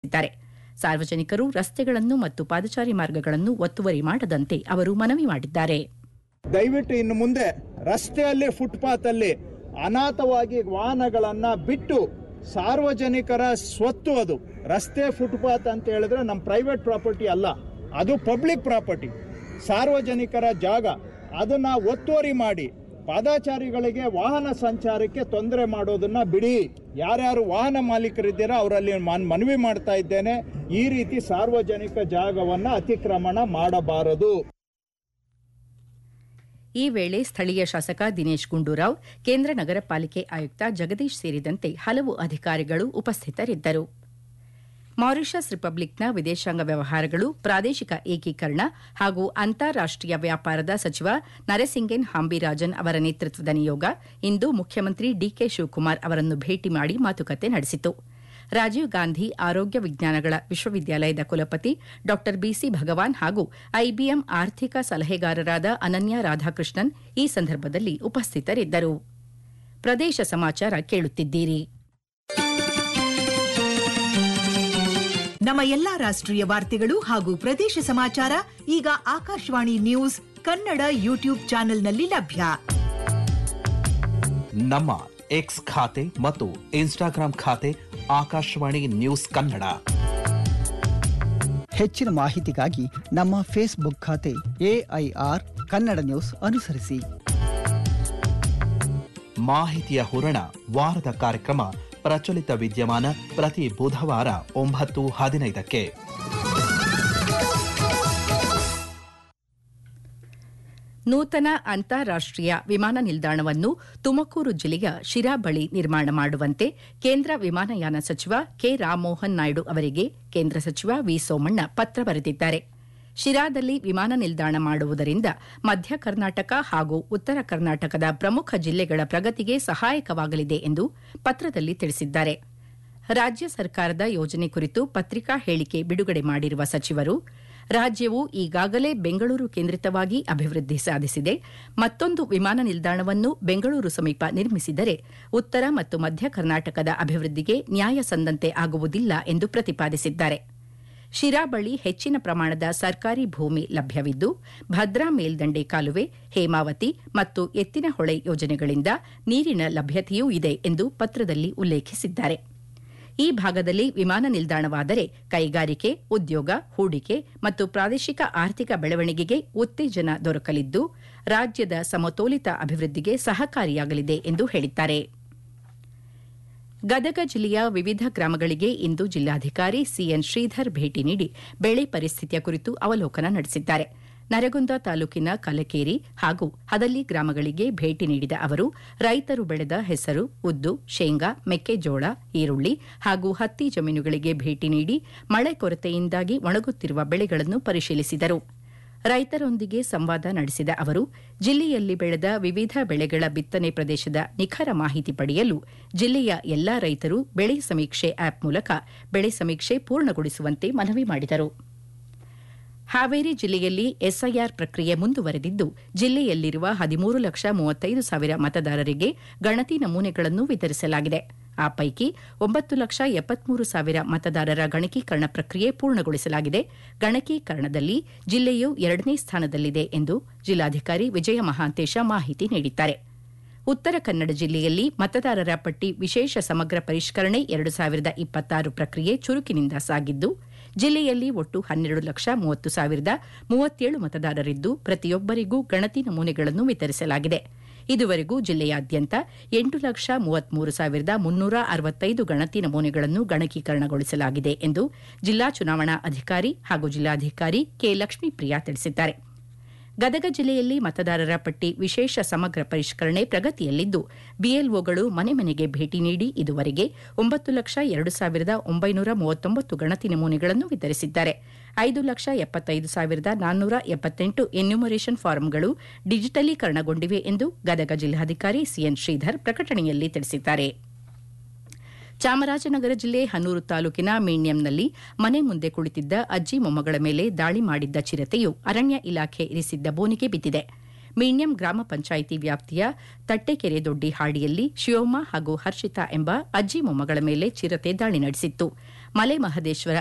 ತಿಳಿಸಿದ್ದಾರೆ ಸಾರ್ವಜನಿಕರು ರಸ್ತೆಗಳನ್ನು ಮತ್ತು ಪಾದಚಾರಿ ಮಾರ್ಗಗಳನ್ನು ಒತ್ತುವರಿ ಮಾಡದಂತೆ ಅವರು ಮನವಿ ಮಾಡಿದ್ದಾರೆ ದಯವಿಟ್ಟು ಇನ್ನು ಮುಂದೆ ರಸ್ತೆಯಲ್ಲಿ ಫುಟ್ಪಾತ್ ಅಲ್ಲಿ ಅನಾಥವಾಗಿ ವಾಹನಗಳನ್ನ ಬಿಟ್ಟು ಸಾರ್ವಜನಿಕರ ಸ್ವತ್ತು ಅದು ರಸ್ತೆ ಫುಟ್ಪಾತ್ ಅಂತ ಹೇಳಿದ್ರೆ ನಮ್ಮ ಪ್ರೈವೇಟ್ ಪ್ರಾಪರ್ಟಿ ಅಲ್ಲ ಅದು ಪಬ್ಲಿಕ್ ಪ್ರಾಪರ್ಟಿ ಸಾರ್ವಜನಿಕರ ಜಾಗ ಅದನ್ನ ಒತ್ತುವರಿ ಮಾಡಿ ಪಾದಾಚಾರಿಗಳಿಗೆ ವಾಹನ ಸಂಚಾರಕ್ಕೆ ತೊಂದರೆ ಮಾಡೋದನ್ನ ಬಿಡಿ ಯಾರ್ಯಾರು ವಾಹನ ಮಾಲೀಕರಿದ್ದೀರಾ ಅವರಲ್ಲಿ ನಾನು ಮನವಿ ಮಾಡ್ತಾ ಇದ್ದೇನೆ ಈ ರೀತಿ ಸಾರ್ವಜನಿಕ ಜಾಗವನ್ನ ಅತಿಕ್ರಮಣ ಮಾಡಬಾರದು ಈ ವೇಳೆ ಸ್ಥಳೀಯ ಶಾಸಕ ದಿನೇಶ್ ಗುಂಡೂರಾವ್ ಕೇಂದ್ರ ನಗರ ಪಾಲಿಕೆ ಆಯುಕ್ತ ಜಗದೀಶ್ ಸೇರಿದಂತೆ ಹಲವು ಅಧಿಕಾರಿಗಳು ಉಪಸ್ಥಿತರಿದ್ದರು ಮಾರಿಷಸ್ ರಿಪಬ್ಲಿಕ್ನ ವಿದೇಶಾಂಗ ವ್ಯವಹಾರಗಳು ಪ್ರಾದೇಶಿಕ ಏಕೀಕರಣ ಹಾಗೂ ಅಂತಾರಾಷ್ಟೀಯ ವ್ಯಾಪಾರದ ಸಚಿವ ನರಸಿಂಗೆನ್ ಹಾಂಬಿರಾಜನ್ ಅವರ ನೇತೃತ್ವದ ನಿಯೋಗ ಇಂದು ಮುಖ್ಯಮಂತ್ರಿ ಡಿಕೆ ಶಿವಕುಮಾರ್ ಅವರನ್ನು ಭೇಟಿ ಮಾಡಿ ಮಾತುಕತೆ ನಡೆಸಿತು ರಾಜೀವ್ ಗಾಂಧಿ ಆರೋಗ್ಯ ವಿಜ್ಞಾನಗಳ ವಿಶ್ವವಿದ್ಯಾಲಯದ ಕುಲಪತಿ ಡಾ ಬಿಸಿ ಭಗವಾನ್ ಹಾಗೂ ಐಬಿಎಂ ಆರ್ಥಿಕ ಸಲಹೆಗಾರರಾದ ಅನನ್ಯ ರಾಧಾಕೃಷ್ಣನ್ ಈ ಸಂದರ್ಭದಲ್ಲಿ ಉಪಸ್ಥಿತರಿದ್ದರು ಪ್ರದೇಶ ಸಮಾಚಾರ ಕೇಳುತ್ತಿದ್ದೀರಿ ನಮ್ಮ ಎಲ್ಲಾ ರಾಷ್ಟ್ರೀಯ ವಾರ್ತೆಗಳು ಹಾಗೂ ಪ್ರದೇಶ ಸಮಾಚಾರ ಈಗ ಆಕಾಶವಾಣಿ ನ್ಯೂಸ್ ಕನ್ನಡ ಯೂಟ್ಯೂಬ್ ಚಾನೆಲ್ನಲ್ಲಿ ಲಭ್ಯ ನಮ್ಮ ಎಕ್ಸ್ ಖಾತೆ ಮತ್ತು ಇನ್ಸ್ಟಾಗ್ರಾಂ ಖಾತೆ ಆಕಾಶವಾಣಿ ನ್ಯೂಸ್ ಕನ್ನಡ ಹೆಚ್ಚಿನ ಮಾಹಿತಿಗಾಗಿ ನಮ್ಮ ಫೇಸ್ಬುಕ್ ಖಾತೆ ಎಐಆರ್ ಕನ್ನಡ ನ್ಯೂಸ್ ಅನುಸರಿಸಿ ಮಾಹಿತಿಯ ಹೂರಣ ವಾರದ ಕಾರ್ಯಕ್ರಮ ಪ್ರಚಲಿತ ವಿದ್ಯಮಾನ ಪ್ರತಿ ಬುಧವಾರ ಒಂಬತ್ತು ಹದಿನೈದಕ್ಕೆ ನೂತನ ಅಂತಾರಾಷ್ಟೀಯ ವಿಮಾನ ನಿಲ್ದಾಣವನ್ನು ತುಮಕೂರು ಜಿಲ್ಲೆಯ ಶಿರಾ ಬಳಿ ನಿರ್ಮಾಣ ಮಾಡುವಂತೆ ಕೇಂದ್ರ ವಿಮಾನಯಾನ ಸಚಿವ ಕೆ ರಾಮಮೋಹನ್ ನಾಯ್ಡು ಅವರಿಗೆ ಕೇಂದ್ರ ಸಚಿವ ವಿ ಸೋಮಣ್ಣ ಪತ್ರ ಬರೆದಿದ್ದಾರೆ ಶಿರಾದಲ್ಲಿ ವಿಮಾನ ನಿಲ್ದಾಣ ಮಾಡುವುದರಿಂದ ಮಧ್ಯ ಕರ್ನಾಟಕ ಹಾಗೂ ಉತ್ತರ ಕರ್ನಾಟಕದ ಪ್ರಮುಖ ಜಿಲ್ಲೆಗಳ ಪ್ರಗತಿಗೆ ಸಹಾಯಕವಾಗಲಿದೆ ಎಂದು ಪತ್ರದಲ್ಲಿ ತಿಳಿಸಿದ್ದಾರೆ ರಾಜ್ಯ ಸರ್ಕಾರದ ಯೋಜನೆ ಕುರಿತು ಪತ್ರಿಕಾ ಹೇಳಿಕೆ ಬಿಡುಗಡೆ ಮಾಡಿರುವ ಸಚಿವರು ರಾಜ್ಯವು ಈಗಾಗಲೇ ಬೆಂಗಳೂರು ಕೇಂದ್ರಿತವಾಗಿ ಅಭಿವೃದ್ಧಿ ಸಾಧಿಸಿದೆ ಮತ್ತೊಂದು ವಿಮಾನ ನಿಲ್ದಾಣವನ್ನು ಬೆಂಗಳೂರು ಸಮೀಪ ನಿರ್ಮಿಸಿದರೆ ಉತ್ತರ ಮತ್ತು ಮಧ್ಯ ಕರ್ನಾಟಕದ ಅಭಿವೃದ್ಧಿಗೆ ನ್ಯಾಯ ಸಂದಂತೆ ಆಗುವುದಿಲ್ಲ ಎಂದು ಪ್ರತಿಪಾದಿಸಿದ್ದಾರೆ ಶಿರಾ ಬಳಿ ಹೆಚ್ಚಿನ ಪ್ರಮಾಣದ ಸರ್ಕಾರಿ ಭೂಮಿ ಲಭ್ಯವಿದ್ದು ಭದ್ರಾ ಮೇಲ್ದಂಡೆ ಕಾಲುವೆ ಹೇಮಾವತಿ ಮತ್ತು ಎತ್ತಿನಹೊಳೆ ಯೋಜನೆಗಳಿಂದ ನೀರಿನ ಲಭ್ಯತೆಯೂ ಇದೆ ಎಂದು ಪತ್ರದಲ್ಲಿ ಉಲ್ಲೇಖಿಸಿದ್ದಾರೆ ಈ ಭಾಗದಲ್ಲಿ ವಿಮಾನ ನಿಲ್ದಾಣವಾದರೆ ಕೈಗಾರಿಕೆ ಉದ್ಯೋಗ ಹೂಡಿಕೆ ಮತ್ತು ಪ್ರಾದೇಶಿಕ ಆರ್ಥಿಕ ಬೆಳವಣಿಗೆಗೆ ಉತ್ತೇಜನ ದೊರಕಲಿದ್ದು ರಾಜ್ಯದ ಸಮತೋಲಿತ ಅಭಿವೃದ್ಧಿಗೆ ಸಹಕಾರಿಯಾಗಲಿದೆ ಎಂದು ಹೇಳಿದ್ದಾರೆ ಗದಗ ಜಿಲ್ಲೆಯ ವಿವಿಧ ಗ್ರಾಮಗಳಿಗೆ ಇಂದು ಜಿಲ್ಲಾಧಿಕಾರಿ ಸಿಎನ್ ಶ್ರೀಧರ್ ಭೇಟಿ ನೀಡಿ ಬೆಳೆ ಪರಿಸ್ಥಿತಿಯ ಕುರಿತು ಅವಲೋಕನ ನಡೆಸಿದ್ದಾರೆ ನರಗುಂದ ತಾಲೂಕಿನ ಕಲಕೇರಿ ಹಾಗೂ ಹದಲಿ ಗ್ರಾಮಗಳಿಗೆ ಭೇಟಿ ನೀಡಿದ ಅವರು ರೈತರು ಬೆಳೆದ ಹೆಸರು ಉದ್ದು ಶೇಂಗಾ ಮೆಕ್ಕೆಜೋಳ ಈರುಳ್ಳಿ ಹಾಗೂ ಹತ್ತಿ ಜಮೀನುಗಳಿಗೆ ಭೇಟಿ ನೀಡಿ ಮಳೆ ಕೊರತೆಯಿಂದಾಗಿ ಒಣಗುತ್ತಿರುವ ಬೆಳೆಗಳನ್ನು ಪರಿಶೀಲಿಸಿದರು ರೈತರೊಂದಿಗೆ ಸಂವಾದ ನಡೆಸಿದ ಅವರು ಜಿಲ್ಲೆಯಲ್ಲಿ ಬೆಳೆದ ವಿವಿಧ ಬೆಳೆಗಳ ಬಿತ್ತನೆ ಪ್ರದೇಶದ ನಿಖರ ಮಾಹಿತಿ ಪಡೆಯಲು ಜಿಲ್ಲೆಯ ಎಲ್ಲಾ ರೈತರು ಬೆಳೆ ಸಮೀಕ್ಷೆ ಆಪ್ ಮೂಲಕ ಬೆಳೆ ಸಮೀಕ್ಷೆ ಪೂರ್ಣಗೊಳಿಸುವಂತೆ ಮನವಿ ಮಾಡಿದರು ಹಾವೇರಿ ಜಿಲ್ಲೆಯಲ್ಲಿ ಎಸ್ಐಆರ್ ಪ್ರಕ್ರಿಯೆ ಮುಂದುವರೆದಿದ್ದು ಜಿಲ್ಲೆಯಲ್ಲಿರುವ ಹದಿಮೂರು ಲಕ್ಷ ಮೂವತ್ತೈದು ಸಾವಿರ ಮತದಾರರಿಗೆ ಗಣತಿ ನಮೂನೆಗಳನ್ನು ವಿತರಿಸಲಾಗಿದೆ ಆ ಪೈಕಿ ಒಂಬತ್ತು ಲಕ್ಷ ಎಪ್ಪತ್ಮೂರು ಸಾವಿರ ಮತದಾರರ ಗಣಕೀಕರಣ ಪ್ರಕ್ರಿಯೆ ಪೂರ್ಣಗೊಳಿಸಲಾಗಿದೆ ಗಣಕೀಕರಣದಲ್ಲಿ ಜಿಲ್ಲೆಯು ಎರಡನೇ ಸ್ಥಾನದಲ್ಲಿದೆ ಎಂದು ಜಿಲ್ಲಾಧಿಕಾರಿ ವಿಜಯ ಮಹಾಂತೇಶ ಮಾಹಿತಿ ನೀಡಿದ್ದಾರೆ ಉತ್ತರ ಕನ್ನಡ ಜಿಲ್ಲೆಯಲ್ಲಿ ಮತದಾರರ ಪಟ್ಟಿ ವಿಶೇಷ ಸಮಗ್ರ ಪರಿಷ್ಕರಣೆ ಎರಡು ಸಾವಿರದ ಇಪ್ಪತ್ತಾರು ಪ್ರಕ್ರಿಯೆ ಚುರುಕಿನಿಂದ ಸಾಗಿದ್ದು ಜಿಲ್ಲೆಯಲ್ಲಿ ಒಟ್ಟು ಹನ್ನೆರಡು ಲಕ್ಷ ಮೂವತ್ತು ಸಾವಿರದ ಮೂವತ್ತೇಳು ಮತದಾರರಿದ್ದು ಪ್ರತಿಯೊಬ್ಬರಿಗೂ ಗಣತಿ ನಮೂನೆಗಳನ್ನು ವಿತರಿಸಲಾಗಿದೆ ಇದುವರೆಗೂ ಜಿಲ್ಲೆಯಾದ್ಯಂತ ಎಂಟು ಲಕ್ಷ ಮೂವತ್ಮೂರು ಸಾವಿರದ ಮುನ್ನೂರ ಅರವತ್ತೈದು ಗಣತಿ ನಮೂನೆಗಳನ್ನು ಗಣಕೀಕರಣಗೊಳಿಸಲಾಗಿದೆ ಎಂದು ಜಿಲ್ಲಾ ಚುನಾವಣಾ ಅಧಿಕಾರಿ ಹಾಗೂ ಜಿಲ್ಲಾಧಿಕಾರಿ ಕೆ ಲಕ್ಷ್ಮೀಪ್ರಿಯಾ ತಿಳಿಸಿದ್ದಾರೆ ಗದಗ ಜಿಲ್ಲೆಯಲ್ಲಿ ಮತದಾರರ ಪಟ್ಟಿ ವಿಶೇಷ ಸಮಗ್ರ ಪರಿಷ್ಕರಣೆ ಪ್ರಗತಿಯಲ್ಲಿದ್ದು ಬಿಎಲ್ಒಗಳು ಮನೆ ಮನೆಗೆ ಭೇಟಿ ನೀಡಿ ಇದುವರೆಗೆ ಒಂಬತ್ತು ಲಕ್ಷ ಎರಡು ಸಾವಿರದ ಒಂಬೈನೂರ ಮೂವತ್ತೊಂಬತ್ತು ಗಣತಿ ನಮೂನೆಗಳನ್ನು ವಿತರಿಸಿದ್ದಾರೆ ಐದು ಲಕ್ಷ ಎಪ್ಪತ್ತೈದು ಸಾವಿರದ ನಾನ್ನೂರ ಎಪ್ಪತ್ತೆಂಟು ಎನ್ಯುಮರೇಷನ್ ಫಾರಂಗಳು ಡಿಜಿಟಲೀಕರಣಗೊಂಡಿವೆ ಎಂದು ಗದಗ ಜಿಲ್ಲಾಧಿಕಾರಿ ಸಿಎನ್ ಶ್ರೀಧರ್ ಪ್ರಕಟಣೆಯಲ್ಲಿ ತಿಳಿಸಿದ್ದಾರೆ ಚಾಮರಾಜನಗರ ಜಿಲ್ಲೆ ಹನೂರು ತಾಲೂಕಿನ ಮೀಣ್ಯಂನಲ್ಲಿ ಮನೆ ಮುಂದೆ ಕುಳಿತಿದ್ದ ಅಜ್ಜಿ ಮೊಮ್ಮಗಳ ಮೇಲೆ ದಾಳಿ ಮಾಡಿದ್ದ ಚಿರತೆಯು ಅರಣ್ಯ ಇಲಾಖೆ ಇರಿಸಿದ್ದ ಬೋನಿಗೆ ಬಿದ್ದಿದೆ ಮೀಣ್ಯಂ ಗ್ರಾಮ ಪಂಚಾಯಿತಿ ವ್ಯಾಪ್ತಿಯ ತಟ್ಟೆಕೆರೆ ದೊಡ್ಡಿ ಹಾಡಿಯಲ್ಲಿ ಶಿವಮ್ಮ ಹಾಗೂ ಹರ್ಷಿತಾ ಎಂಬ ಅಜ್ಜಿ ಮೊಮ್ಮಗಳ ಮೇಲೆ ಚಿರತೆ ದಾಳಿ ನಡೆಸಿತ್ತು ಮಲೆ ಮಹದೇಶ್ವರ